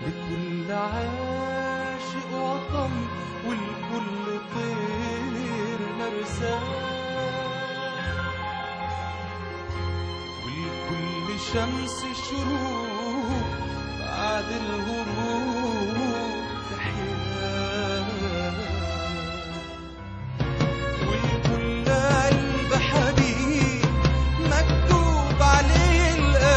لكل عاشق وطن ولكل طير مرساه ولكل شمس شروق بعد الغروب تحيا ولكل قلب حبيب مكتوب عليه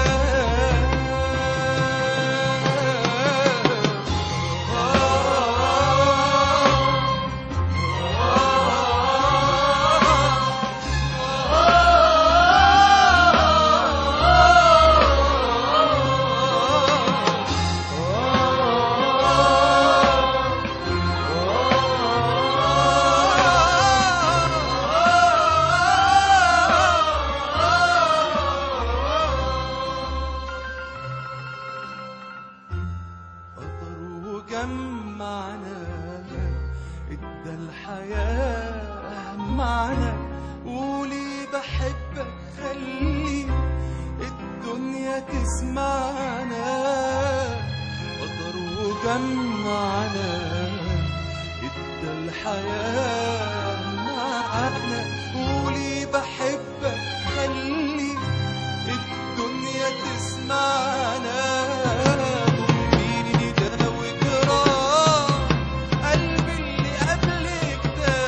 قدر وجمعنا ادى الحياة معنا قولي بحبك خلي الدنيا تسمعنا قدر وجمعنا ادى الحياة معنا قولي بحبك خلي الدنيا تسمعنا ضميني ده وجراح قلبي اللي قبلك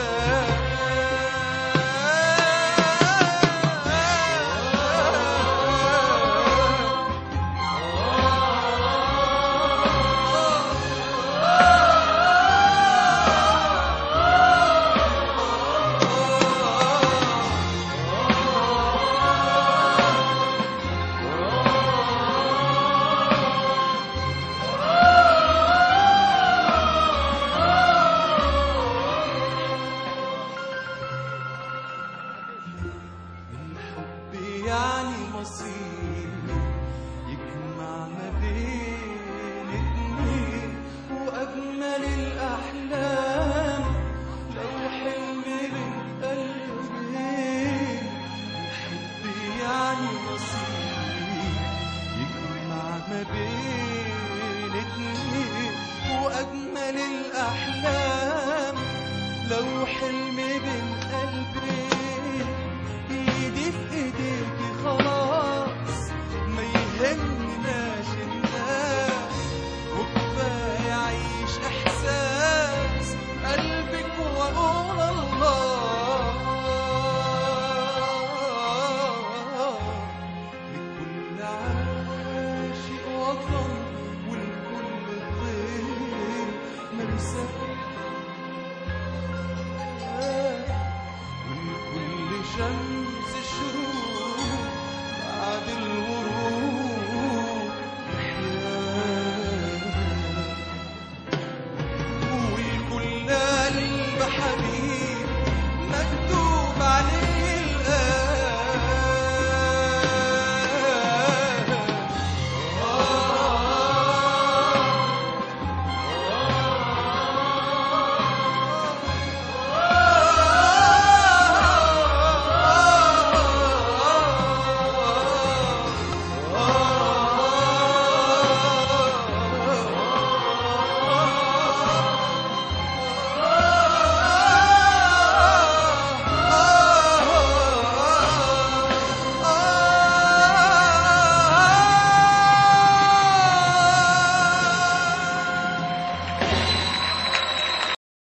الحب يعني مصير يجمع ما بين اتنين وأجمل الأحلام لو حلم من قلبين الحب يعني مصير يجمع ما بين اتنين وأجمل الأحلام